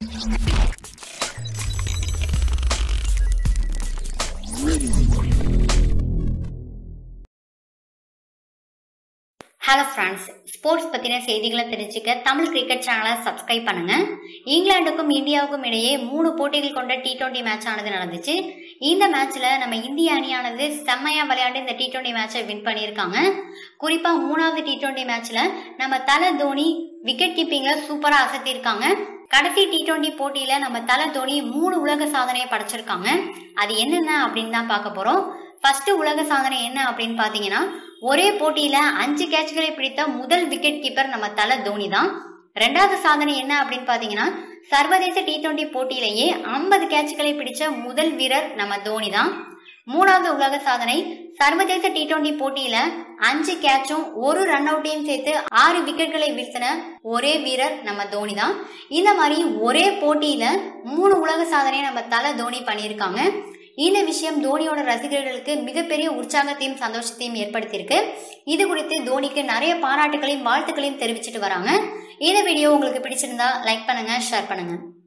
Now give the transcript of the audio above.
hello friends sports பற்றின செய்திகளை தெரிஞ்சுக்க தமிழ் கிரிக்கெட் சேனலை சப்ஸ்கிரைப் பண்ணுங்க இங்கிலாந்துக்கும் இந்தியாவுக்கும் இடையே மூணு போட்டிகள் கொண்ட டி டுவெண்ட்டி மேட்ச் ஆனது நடந்துச்சு இந்த மேட்ச்ல நம்ம இந்திய அணியானது செம்மையா விளையாண்டு இந்த டி டுவெண்ட்டி மேட்சை வின் பண்ணியிருக்காங்க குறிப்பா மூணாவது டி டுவெண்ட்டி மேட்ச்ல நம்ம தல தோனி விக்கெட் கீப்பிங்ல சூப்பரா அசத்திருக்காங்க கடைசி டி டுவெண்ட்டி போட்டியில நம்ம தல தோனி மூணு உலக சாதனையை படைச்சிருக்காங்க அது என்னென்ன அப்படின்னு தான் பார்க்க போறோம் ஃபர்ஸ்ட் உலக சாதனை என்ன அப்படின்னு பாத்தீங்கன்னா ஒரே போட்டியில அஞ்சு கேட்ச்களை பிடித்த முதல் விக்கெட் கீப்பர் நம்ம தல தோனி தான் ரெண்டாவது சாதனை என்ன அப்படின்னு பாத்தீங்கன்னா சர்வதேச டி டுவெண்ட்டி போட்டியிலேயே ஐம்பது கேட்ச்களை பிடிச்ச முதல் வீரர் நம்ம தோனி தான் மூணாவது உலக சாதனை சர்வதேச டி டுவெண்ட்டி போட்டியில அஞ்சு கேட்சும் ஒரு ரன் அவுட்டையும் சேர்த்து ஆறு விக்கெட்களை வீழ்த்தின ஒரே வீரர் நம்ம தோனி தான் இந்த மாதிரி ஒரே போட்டியில மூணு உலக சாதனையை நம்ம தல தோனி பண்ணியிருக்காங்க இந்த விஷயம் தோனியோட ரசிகர்களுக்கு மிகப்பெரிய உற்சாகத்தையும் சந்தோஷத்தையும் ஏற்படுத்தியிருக்கு இது குறித்து தோனிக்கு நிறைய பாராட்டுகளையும் வாழ்த்துக்களையும் தெரிவிச்சிட்டு வராங்க இந்த வீடியோ உங்களுக்கு பிடிச்சிருந்தா லைக் பண்ணுங்க ஷேர் பண்ணுங்க